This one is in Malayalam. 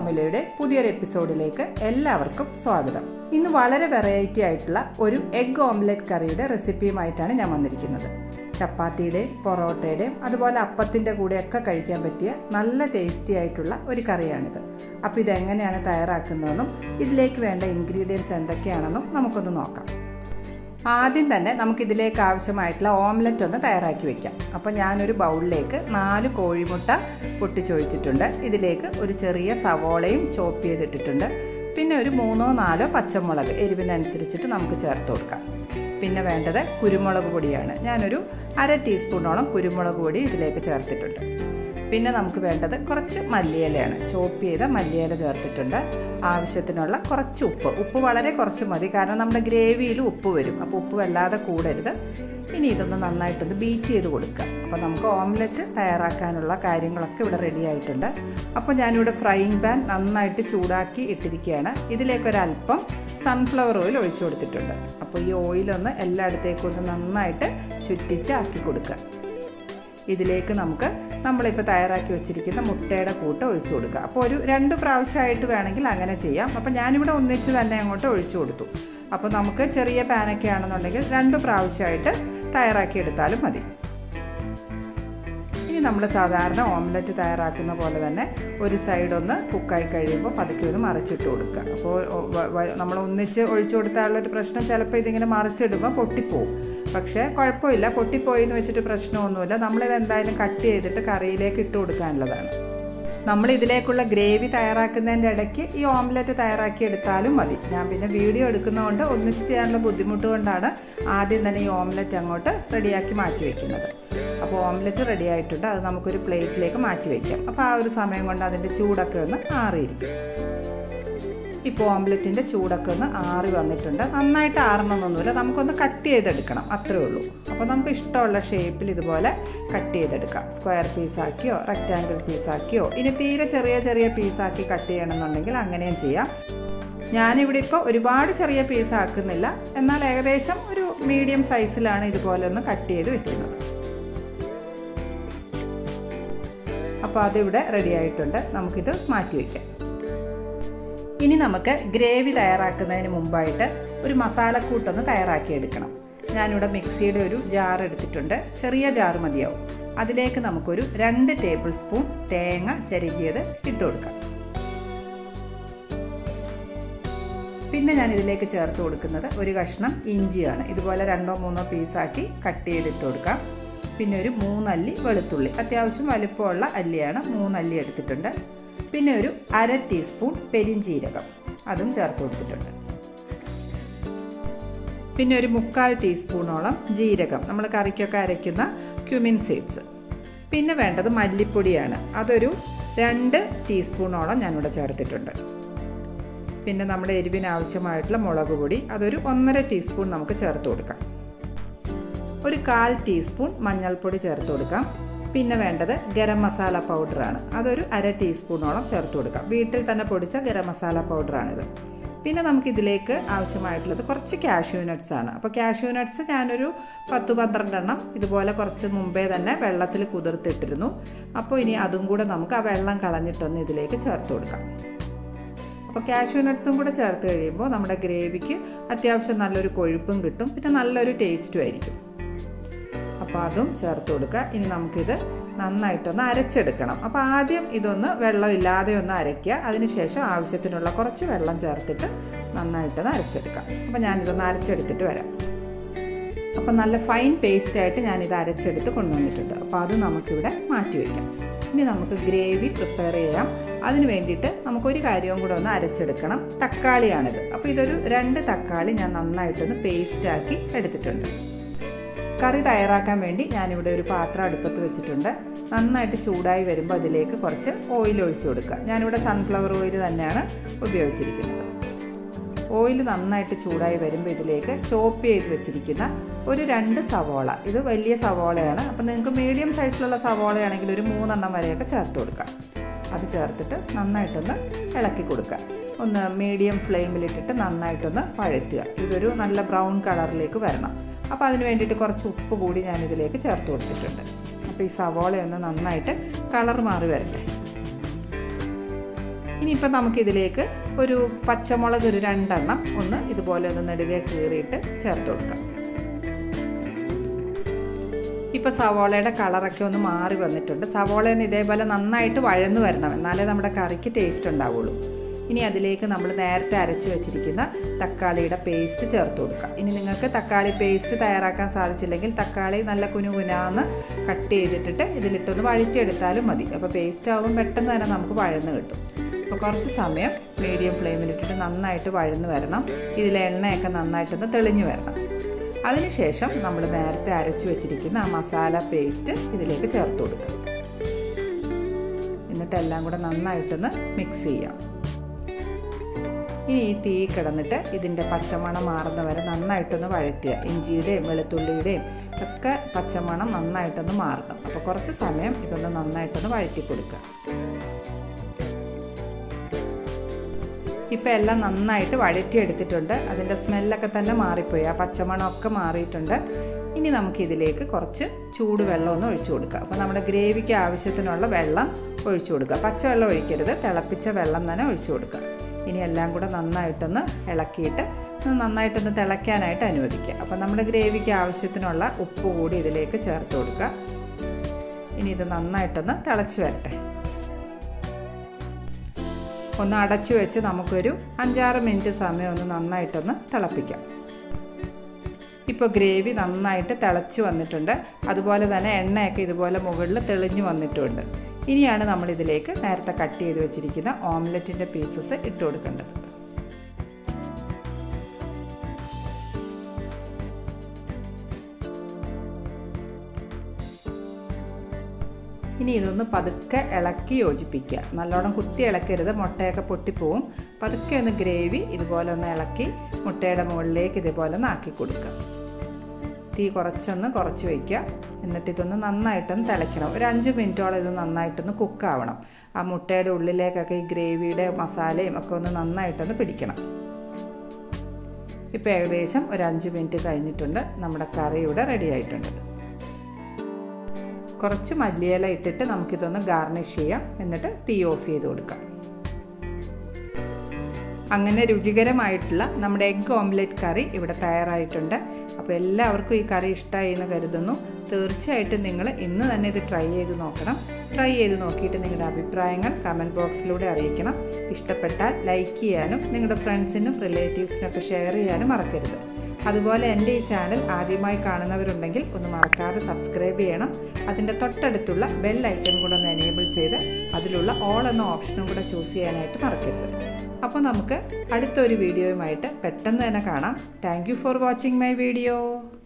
ഫോർമുലയുടെ പുതിയൊരു എപ്പിസോഡിലേക്ക് എല്ലാവർക്കും സ്വാഗതം ഇന്ന് വളരെ വെറൈറ്റി ആയിട്ടുള്ള ഒരു എഗ് ഓംലെറ്റ് കറിയുടെ റെസിപ്പിയുമായിട്ടാണ് ഞാൻ വന്നിരിക്കുന്നത് ചപ്പാത്തിയുടെയും പൊറോട്ടയുടെയും അതുപോലെ അപ്പത്തിൻ്റെ കൂടെയൊക്കെ കഴിക്കാൻ പറ്റിയ നല്ല ടേസ്റ്റി ആയിട്ടുള്ള ഒരു കറിയാണിത് അപ്പോൾ ഇതെങ്ങനെയാണ് തയ്യാറാക്കുന്നതെന്നും ഇതിലേക്ക് വേണ്ട ഇൻഗ്രീഡിയൻസ് എന്തൊക്കെയാണെന്നും നമുക്കൊന്ന് നോക്കാം ആദ്യം തന്നെ നമുക്കിതിലേക്ക് ആവശ്യമായിട്ടുള്ള ഓംലെറ്റ് ഒന്ന് തയ്യാറാക്കി വെക്കാം അപ്പോൾ ഞാനൊരു ബൗളിലേക്ക് നാല് കോഴിമുട്ട പൊട്ടിച്ചൊഴിച്ചിട്ടുണ്ട് ഇതിലേക്ക് ഒരു ചെറിയ സവോളയും ചോപ്പ് ചെയ്തിട്ടിട്ടുണ്ട് പിന്നെ ഒരു മൂന്നോ നാലോ പച്ചമുളക് എരിവിനനുസരിച്ചിട്ട് നമുക്ക് ചേർത്ത് കൊടുക്കാം പിന്നെ വേണ്ടത് കുരുമുളക് പൊടിയാണ് ഞാനൊരു അര ടീസ്പൂണോളം കുരുമുളക് പൊടി ഇതിലേക്ക് ചേർത്തിട്ടുണ്ട് പിന്നെ നമുക്ക് വേണ്ടത് കുറച്ച് മല്ലിയിലയാണ് ചോപ്പ് ചെയ്ത മല്ലിയില ചേർത്തിട്ടുണ്ട് ആവശ്യത്തിനുള്ള കുറച്ച് ഉപ്പ് ഉപ്പ് വളരെ കുറച്ച് മതി കാരണം നമ്മുടെ ഗ്രേവിയിൽ ഉപ്പ് വരും അപ്പോൾ ഉപ്പ് വല്ലാതെ കൂടരുത് ഇനി ഇതൊന്ന് നന്നായിട്ടൊന്ന് ബീറ്റ് ചെയ്ത് കൊടുക്കുക അപ്പോൾ നമുക്ക് ഓംലെറ്റ് തയ്യാറാക്കാനുള്ള കാര്യങ്ങളൊക്കെ ഇവിടെ റെഡി ആയിട്ടുണ്ട് അപ്പോൾ ഞാനിവിടെ ഫ്രൈയിങ് പാൻ നന്നായിട്ട് ചൂടാക്കി ഇട്ടിരിക്കുകയാണ് ഇതിലേക്കൊരല്പം സൺഫ്ലവർ ഓയിൽ ഒഴിച്ചു കൊടുത്തിട്ടുണ്ട് അപ്പോൾ ഈ ഓയിലൊന്ന് എല്ലായിടത്തേക്കും ഒന്ന് നന്നായിട്ട് ചുറ്റിച്ച് ആക്കി കൊടുക്കുക ഇതിലേക്ക് നമുക്ക് നമ്മളിപ്പോൾ തയ്യാറാക്കി വെച്ചിരിക്കുന്ന മുട്ടയുടെ കൂട്ട് ഒഴിച്ചു കൊടുക്കുക അപ്പോൾ ഒരു രണ്ട് പ്രാവശ്യമായിട്ട് വേണമെങ്കിൽ അങ്ങനെ ചെയ്യാം അപ്പോൾ ഞാനിവിടെ ഒന്നിച്ച് തന്നെ അങ്ങോട്ട് ഒഴിച്ചു കൊടുത്തു അപ്പോൾ നമുക്ക് ചെറിയ പാനൊക്കെ ആണെന്നുണ്ടെങ്കിൽ രണ്ട് പ്രാവശ്യമായിട്ട് തയ്യാറാക്കി എടുത്താലും മതി ഇനി നമ്മൾ സാധാരണ ഓംലെറ്റ് തയ്യാറാക്കുന്ന പോലെ തന്നെ ഒരു സൈഡ് ഒന്ന് കുക്കായി കഴിയുമ്പോൾ പതുക്കെ ഒന്ന് മറിച്ചിട്ട് കൊടുക്കുക അപ്പോൾ നമ്മൾ ഒന്നിച്ച് ഒഴിച്ചു കൊടുത്താലുള്ളൊരു പ്രശ്നം ചിലപ്പോൾ ഇതിങ്ങനെ മറിച്ചിടുമ്പോൾ പൊട്ടിപ്പോവും പക്ഷേ കുഴപ്പമില്ല പൊട്ടിപ്പോയി എന്ന് വെച്ചിട്ട് പ്രശ്നമൊന്നുമില്ല നമ്മളിത് എന്തായാലും കട്ട് ചെയ്തിട്ട് കറിയിലേക്ക് ഇട്ട് കൊടുക്കാനുള്ളതാണ് നമ്മൾ ഇതിലേക്കുള്ള ഗ്രേവി തയ്യാറാക്കുന്നതിൻ്റെ ഇടയ്ക്ക് ഈ ഓംലെറ്റ് തയ്യാറാക്കി എടുത്താലും മതി ഞാൻ പിന്നെ വീഡിയോ എടുക്കുന്നതുകൊണ്ട് ഒന്നിച്ച് ചെയ്യാനുള്ള ബുദ്ധിമുട്ട് കൊണ്ടാണ് ആദ്യം തന്നെ ഈ ഓംലെറ്റ് അങ്ങോട്ട് റെഡിയാക്കി മാറ്റി വയ്ക്കുന്നത് അപ്പോൾ ഓംലെറ്റ് റെഡി ആയിട്ടുണ്ട് അത് നമുക്കൊരു പ്ലേറ്റിലേക്ക് മാറ്റി വയ്ക്കാം അപ്പോൾ ആ ഒരു സമയം കൊണ്ട് അതിൻ്റെ ചൂടൊക്കെ ഒന്ന് ആറിയിരിക്കും ഇപ്പോൾ ഓംലെറ്റിൻ്റെ ചൂടൊക്കെ ഒന്ന് ആറി വന്നിട്ടുണ്ട് നന്നായിട്ട് ആറണമെന്നൊന്നുമില്ല നമുക്കൊന്ന് കട്ട് ചെയ്തെടുക്കണം അത്രേ ഉള്ളൂ അപ്പോൾ നമുക്ക് ഇഷ്ടമുള്ള ഷേപ്പിൽ ഇതുപോലെ കട്ട് ചെയ്തെടുക്കാം സ്ക്വയർ പീസാക്കിയോ റെക്റ്റാങ്കിൾ പീസാക്കിയോ ഇനി തീരെ ചെറിയ ചെറിയ പീസാക്കി കട്ട് ചെയ്യണമെന്നുണ്ടെങ്കിൽ അങ്ങനെയും ചെയ്യാം ഞാനിവിടെ ഇപ്പോൾ ഒരുപാട് ചെറിയ പീസ് ആക്കുന്നില്ല എന്നാൽ ഏകദേശം ഒരു മീഡിയം സൈസിലാണ് ഇതുപോലെ ഒന്ന് കട്ട് ചെയ്ത് വെക്കുന്നത് അപ്പോൾ അതിവിടെ റെഡി ആയിട്ടുണ്ട് നമുക്കിത് മാറ്റി വയ്ക്കാം ഇനി നമുക്ക് ഗ്രേവി തയ്യാറാക്കുന്നതിന് മുമ്പായിട്ട് ഒരു മസാലക്കൂട്ടൊന്ന് തയ്യാറാക്കിയെടുക്കണം ഞാനിവിടെ മിക്സിയുടെ ഒരു ജാർ എടുത്തിട്ടുണ്ട് ചെറിയ ജാർ മതിയാവും അതിലേക്ക് നമുക്കൊരു രണ്ട് ടേബിൾ സ്പൂൺ തേങ്ങ ചിരകിയത് ഇട്ട് കൊടുക്കാം പിന്നെ ഞാൻ ഇതിലേക്ക് ചേർത്ത് കൊടുക്കുന്നത് ഒരു കഷ്ണം ഇഞ്ചിയാണ് ഇതുപോലെ രണ്ടോ മൂന്നോ പീസാക്കി കട്ട് ചെയ്തിട്ട് കൊടുക്കാം പിന്നെ ഒരു മൂന്നല്ലി വെളുത്തുള്ളി അത്യാവശ്യം വലുപ്പമുള്ള അല്ലിയാണ് മൂന്നല്ലി എടുത്തിട്ടുണ്ട് പിന്നെ ഒരു അര ടീസ്പൂൺ പെരിഞ്ചീരകം അതും ചേർത്ത് കൊടുത്തിട്ടുണ്ട് പിന്നെ ഒരു മുക്കാൽ ടീസ്പൂണോളം ജീരകം നമ്മൾ കറിക്കൊക്കെ അരയ്ക്കുന്ന ക്യുമിൻ സീഡ്സ് പിന്നെ വേണ്ടത് മല്ലിപ്പൊടിയാണ് അതൊരു രണ്ട് ടീസ്പൂണോളം ഞാനിവിടെ ചേർത്തിട്ടുണ്ട് പിന്നെ നമ്മുടെ എരിവിന് ആവശ്യമായിട്ടുള്ള മുളക് പൊടി അതൊരു ഒന്നര ടീസ്പൂൺ നമുക്ക് ചേർത്ത് കൊടുക്കാം ഒരു കാൽ ടീസ്പൂൺ മഞ്ഞൾപ്പൊടി ചേർത്ത് കൊടുക്കാം പിന്നെ വേണ്ടത് ഗരം മസാല പൗഡറാണ് അതൊരു അര ടീസ്പൂണോളം ചേർത്ത് കൊടുക്കാം വീട്ടിൽ തന്നെ പൊടിച്ച ഗരം മസാല പൗഡറാണിത് പിന്നെ നമുക്കിതിലേക്ക് ആവശ്യമായിട്ടുള്ളത് കുറച്ച് കാഷ്യൂ നട്ട്സ് ആണ് അപ്പോൾ കാഷ്യൂ നട്ട്സ് ഞാനൊരു പത്ത് പന്ത്രണ്ടെണ്ണം ഇതുപോലെ കുറച്ച് മുമ്പേ തന്നെ വെള്ളത്തിൽ കുതിർത്തിട്ടിരുന്നു അപ്പോൾ ഇനി അതും കൂടെ നമുക്ക് ആ വെള്ളം കളഞ്ഞിട്ടൊന്ന് ഇതിലേക്ക് ചേർത്ത് കൊടുക്കാം അപ്പോൾ കാഷ്യൂ നട്ട്സും കൂടെ ചേർത്ത് കഴിയുമ്പോൾ നമ്മുടെ ഗ്രേവിക്ക് അത്യാവശ്യം നല്ലൊരു കൊഴുപ്പും കിട്ടും പിന്നെ നല്ലൊരു ടേസ്റ്റും ആയിരിക്കും അപ്പോൾ അതും ചേർത്ത് കൊടുക്കുക ഇനി നമുക്കിത് നന്നായിട്ടൊന്ന് അരച്ചെടുക്കണം അപ്പോൾ ആദ്യം ഇതൊന്ന് വെള്ളമില്ലാതെ ഒന്ന് അരയ്ക്കുക അതിനുശേഷം ആവശ്യത്തിനുള്ള കുറച്ച് വെള്ളം ചേർത്തിട്ട് നന്നായിട്ടൊന്ന് അരച്ചെടുക്കാം അപ്പോൾ ഞാനിതൊന്ന് അരച്ചെടുത്തിട്ട് വരാം അപ്പോൾ നല്ല ഫൈൻ പേസ്റ്റായിട്ട് ഞാനിത് അരച്ചെടുത്ത് കൊണ്ടുവന്നിട്ടുണ്ട് അപ്പോൾ അത് നമുക്കിവിടെ മാറ്റി വയ്ക്കാം ഇനി നമുക്ക് ഗ്രേവി പ്രിപ്പയർ ചെയ്യാം അതിന് വേണ്ടിയിട്ട് നമുക്കൊരു കാര്യവും കൂടെ ഒന്ന് അരച്ചെടുക്കണം തക്കാളിയാണിത് അപ്പോൾ ഇതൊരു രണ്ട് തക്കാളി ഞാൻ നന്നായിട്ടൊന്ന് പേസ്റ്റാക്കി എടുത്തിട്ടുണ്ട് കറി തയ്യാറാക്കാൻ വേണ്ടി ഞാനിവിടെ ഒരു പാത്രം അടുപ്പത്ത് വെച്ചിട്ടുണ്ട് നന്നായിട്ട് ചൂടായി വരുമ്പോൾ അതിലേക്ക് കുറച്ച് ഓയിൽ ഒഴിച്ചു കൊടുക്കുക ഞാനിവിടെ സൺഫ്ലവർ ഓയിൽ തന്നെയാണ് ഉപയോഗിച്ചിരിക്കുന്നത് ഓയിൽ നന്നായിട്ട് ചൂടായി വരുമ്പോൾ ഇതിലേക്ക് ചോപ്പ് ചെയ്ത് വെച്ചിരിക്കുന്ന ഒരു രണ്ട് സവോള ഇത് വലിയ സവോളയാണ് അപ്പോൾ നിങ്ങൾക്ക് മീഡിയം സൈസിലുള്ള സവോളയാണെങ്കിൽ ഒരു മൂന്നെണ്ണം വരെയൊക്കെ ചേർത്ത് കൊടുക്കാം അത് ചേർത്തിട്ട് നന്നായിട്ടൊന്ന് ഇളക്കി കൊടുക്കുക ഒന്ന് മീഡിയം ഫ്ലെയിമിലിട്ടിട്ട് നന്നായിട്ടൊന്ന് വഴറ്റുക ഇതൊരു നല്ല ബ്രൗൺ കളറിലേക്ക് വരണം അപ്പോൾ അതിന് വേണ്ടിയിട്ട് കുറച്ച് ഉപ്പ് കൂടി ഞാൻ ഇതിലേക്ക് ചേർത്ത് കൊടുത്തിട്ടുണ്ട് അപ്പോൾ ഈ സവോളയൊന്ന് നന്നായിട്ട് കളർ മാറി വരട്ടെ ഇനിയിപ്പോൾ നമുക്കിതിലേക്ക് ഒരു പച്ചമുളക് ഒരു രണ്ടെണ്ണം ഒന്ന് ഇതുപോലെ ഒന്ന് നെടുകെ കീറിയിട്ട് ചേർത്ത് കൊടുക്കാം ഇപ്പോൾ സവോളയുടെ കളറൊക്കെ ഒന്ന് മാറി വന്നിട്ടുണ്ട് സവോളയിൽ നിന്ന് ഇതേപോലെ നന്നായിട്ട് വഴന്നു വരണം എന്നാലേ നമ്മുടെ കറിക്ക് ടേസ്റ്റ് ഉണ്ടാവുള്ളൂ ഇനി അതിലേക്ക് നമ്മൾ നേരത്തെ അരച്ച് വെച്ചിരിക്കുന്ന തക്കാളിയുടെ പേസ്റ്റ് ചേർത്ത് കൊടുക്കുക ഇനി നിങ്ങൾക്ക് തക്കാളി പേസ്റ്റ് തയ്യാറാക്കാൻ സാധിച്ചില്ലെങ്കിൽ തക്കാളി നല്ല കുനുകുനാന്ന് കട്ട് ചെയ്തിട്ടിട്ട് ഇതിലിട്ടൊന്ന് വഴറ്റിയെടുത്താലും മതി അപ്പോൾ പേസ്റ്റ് ആകുമ്പോൾ പെട്ടെന്ന് തന്നെ നമുക്ക് വഴന്ന് കിട്ടും അപ്പോൾ കുറച്ച് സമയം മീഡിയം ഫ്ലെയിമിലിട്ടിട്ട് നന്നായിട്ട് വഴന്ന് വരണം ഇതിലെ എണ്ണയൊക്കെ നന്നായിട്ടൊന്ന് തെളിഞ്ഞു വരണം അതിനുശേഷം നമ്മൾ നേരത്തെ അരച്ചു വെച്ചിരിക്കുന്ന ആ മസാല പേസ്റ്റ് ഇതിലേക്ക് ചേർത്ത് കൊടുക്കുക എന്നിട്ട് എല്ലാം കൂടെ നന്നായിട്ടൊന്ന് മിക്സ് ചെയ്യാം ഇനി ഈ തീ കിടന്നിട്ട് ഇതിൻ്റെ പച്ചമണം മാറുന്ന വരെ നന്നായിട്ടൊന്ന് വഴറ്റുക ഇഞ്ചിയുടെയും വെളുത്തുള്ളിയുടെയും ഒക്കെ പച്ചമണം നന്നായിട്ടൊന്ന് മാറണം അപ്പോൾ കുറച്ച് സമയം ഇതൊന്ന് നന്നായിട്ടൊന്ന് വഴറ്റി കൊടുക്കുക ഇപ്പം എല്ലാം നന്നായിട്ട് വഴറ്റിയെടുത്തിട്ടുണ്ട് അതിൻ്റെ സ്മെല്ലൊക്കെ തന്നെ മാറിപ്പോയി ആ പച്ചമണമൊക്കെ മാറിയിട്ടുണ്ട് ഇനി നമുക്കിതിലേക്ക് കുറച്ച് ചൂടുവെള്ളം ഒന്ന് ഒഴിച്ചു കൊടുക്കുക അപ്പോൾ നമ്മുടെ ഗ്രേവിക്ക് ആവശ്യത്തിനുള്ള വെള്ളം ഒഴിച്ചു കൊടുക്കുക പച്ചവെള്ളം ഒഴിക്കരുത് തിളപ്പിച്ച വെള്ളം തന്നെ ഒഴിച്ചു കൊടുക്കുക ഇനി എല്ലാം കൂടെ നന്നായിട്ടൊന്ന് ഇളക്കിയിട്ട് നന്നായിട്ടൊന്ന് തിളയ്ക്കാനായിട്ട് അനുവദിക്കുക അപ്പോൾ നമ്മുടെ ഗ്രേവിക്ക് ആവശ്യത്തിനുള്ള ഉപ്പ് കൂടി ഇതിലേക്ക് ചേർത്ത് കൊടുക്കുക ഇനി ഇത് നന്നായിട്ടൊന്ന് തിളച്ച് വരട്ടെ ഒന്ന് അടച്ചു വെച്ച് നമുക്കൊരു അഞ്ചാറ് മിനിറ്റ് സമയം ഒന്ന് നന്നായിട്ടൊന്ന് തിളപ്പിക്കാം ഇപ്പോൾ ഗ്രേവി നന്നായിട്ട് തിളച്ച് വന്നിട്ടുണ്ട് അതുപോലെ തന്നെ എണ്ണയൊക്കെ ഇതുപോലെ മുകളിൽ തെളിഞ്ഞു വന്നിട്ടുണ്ട് ഇനിയാണ് നമ്മൾ ഇതിലേക്ക് നേരത്തെ കട്ട് ചെയ്ത് വെച്ചിരിക്കുന്ന ഓംലെറ്റിൻ്റെ പീസസ് ഇട്ട് കൊടുക്കേണ്ടത് ഇനി ഇതൊന്ന് പതുക്കെ ഇളക്കി യോജിപ്പിക്കുക നല്ലോണം കുത്തി ഇളക്കരുത് മുട്ടയൊക്കെ പൊട്ടിപ്പോവും പതുക്കെ ഒന്ന് ഗ്രേവി ഇതുപോലെ ഒന്ന് ഇളക്കി മുട്ടയുടെ മുകളിലേക്ക് ഇതുപോലെ ഒന്ന് ആക്കി കൊടുക്കുക തീ കുറച്ചൊന്ന് കുറച്ച് വയ്ക്കുക എന്നിട്ട് ഇതൊന്ന് നന്നായിട്ടൊന്ന് തിളയ്ക്കണം ഒരു അഞ്ച് മിനിറ്റോളം ഇത് നന്നായിട്ടൊന്ന് കുക്കാവണം ആ മുട്ടയുടെ ഉള്ളിലേക്കൊക്കെ ഈ ഗ്രേവിയുടെ മസാലയും ഒക്കെ ഒന്ന് നന്നായിട്ടൊന്ന് പിടിക്കണം ഇപ്പോൾ ഏകദേശം ഒരു അഞ്ച് മിനിറ്റ് കഴിഞ്ഞിട്ടുണ്ട് നമ്മുടെ കറി ഇവിടെ റെഡി ആയിട്ടുണ്ട് കുറച്ച് മല്ലിയില ഇട്ടിട്ട് നമുക്കിതൊന്ന് ഗാർണിഷ് ചെയ്യാം എന്നിട്ട് തീ ഓഫ് ചെയ്ത് കൊടുക്കാം അങ്ങനെ രുചികരമായിട്ടുള്ള നമ്മുടെ എഗ് ഓംലെറ്റ് കറി ഇവിടെ തയ്യാറായിട്ടുണ്ട് അപ്പോൾ എല്ലാവർക്കും ഈ കറി ഇഷ്ടമായി എന്ന് കരുതുന്നു തീർച്ചയായിട്ടും നിങ്ങൾ ഇന്ന് തന്നെ ഇത് ട്രൈ ചെയ്ത് നോക്കണം ട്രൈ ചെയ്ത് നോക്കിയിട്ട് നിങ്ങളുടെ അഭിപ്രായങ്ങൾ കമൻറ്റ് ബോക്സിലൂടെ അറിയിക്കണം ഇഷ്ടപ്പെട്ടാൽ ലൈക്ക് ചെയ്യാനും നിങ്ങളുടെ ഫ്രണ്ട്സിനും റിലേറ്റീവ്സിനൊക്കെ ഷെയർ ചെയ്യാനും മറക്കരുത് അതുപോലെ എൻ്റെ ഈ ചാനൽ ആദ്യമായി കാണുന്നവരുണ്ടെങ്കിൽ ഒന്ന് മറക്കാതെ സബ്സ്ക്രൈബ് ചെയ്യണം അതിൻ്റെ തൊട്ടടുത്തുള്ള ബെൽ ഐക്കൺ കൂടെ ഒന്ന് എനേബിൾ ചെയ്ത് അതിലുള്ള ഓൾ എന്ന ഓപ്ഷനും കൂടെ ചൂസ് ചെയ്യാനായിട്ട് മറക്കരുത് അപ്പോൾ നമുക്ക് അടുത്തൊരു വീഡിയോയുമായിട്ട് പെട്ടെന്ന് തന്നെ കാണാം thank for watching my video